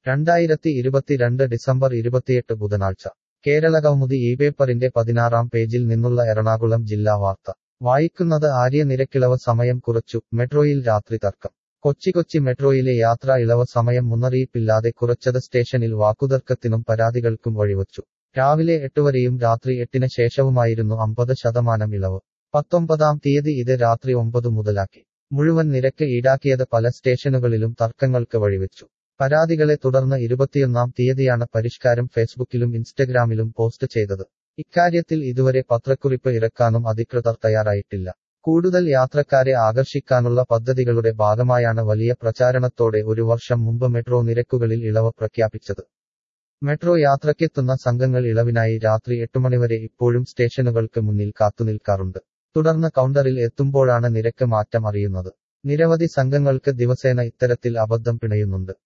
രണ്ടായിരത്തി ഇരുപത്തിരണ്ട് ഡിസംബർ ഇരുപത്തിയെട്ട് ബുധനാഴ്ച കേരളകൗമുദി ഈ പേപ്പറിന്റെ പതിനാറാം പേജിൽ നിന്നുള്ള എറണാകുളം ജില്ലാ വാർത്ത വായിക്കുന്നത് ആര്യ നിരക്കിളവ് സമയം കുറച്ചു മെട്രോയിൽ രാത്രി തർക്കം കൊച്ചി കൊച്ചി മെട്രോയിലെ യാത്രാ ഇളവ് സമയം മുന്നറിയിപ്പില്ലാതെ കുറച്ചത് സ്റ്റേഷനിൽ വാക്കുതർക്കത്തിനും പരാതികൾക്കും വഴിവച്ചു രാവിലെ എട്ട് വരെയും രാത്രി എട്ടിന് ശേഷവുമായിരുന്നു അമ്പത് ശതമാനം ഇളവ് പത്തൊമ്പതാം തീയതി ഇത് രാത്രി ഒമ്പത് മുതലാക്കി മുഴുവൻ നിരക്ക് ഈടാക്കിയത് പല സ്റ്റേഷനുകളിലും തർക്കങ്ങൾക്ക് വഴിവെച്ചു പരാതികളെ തുടർന്ന് ഇരുപത്തിയൊന്നാം തീയതിയാണ് പരിഷ്കാരം ഫേസ്ബുക്കിലും ഇൻസ്റ്റഗ്രാമിലും പോസ്റ്റ് ചെയ്തത് ഇക്കാര്യത്തിൽ ഇതുവരെ പത്രക്കുറിപ്പ് ഇറക്കാനും അധികൃതർ തയ്യാറായിട്ടില്ല കൂടുതൽ യാത്രക്കാരെ ആകർഷിക്കാനുള്ള പദ്ധതികളുടെ ഭാഗമായാണ് വലിയ പ്രചാരണത്തോടെ ഒരു വർഷം മുമ്പ് മെട്രോ നിരക്കുകളിൽ ഇളവ് പ്രഖ്യാപിച്ചത് മെട്രോ യാത്രയ്ക്കെത്തുന്ന സംഘങ്ങൾ ഇളവിനായി രാത്രി എട്ട് മണിവരെ ഇപ്പോഴും സ്റ്റേഷനുകൾക്ക് മുന്നിൽ കാത്തുനിൽക്കാറുണ്ട് തുടർന്ന് കൗണ്ടറിൽ എത്തുമ്പോഴാണ് നിരക്ക് മാറ്റം അറിയുന്നത് നിരവധി സംഘങ്ങൾക്ക് ദിവസേന ഇത്തരത്തിൽ അബദ്ധം പിണയുന്നുണ്ട്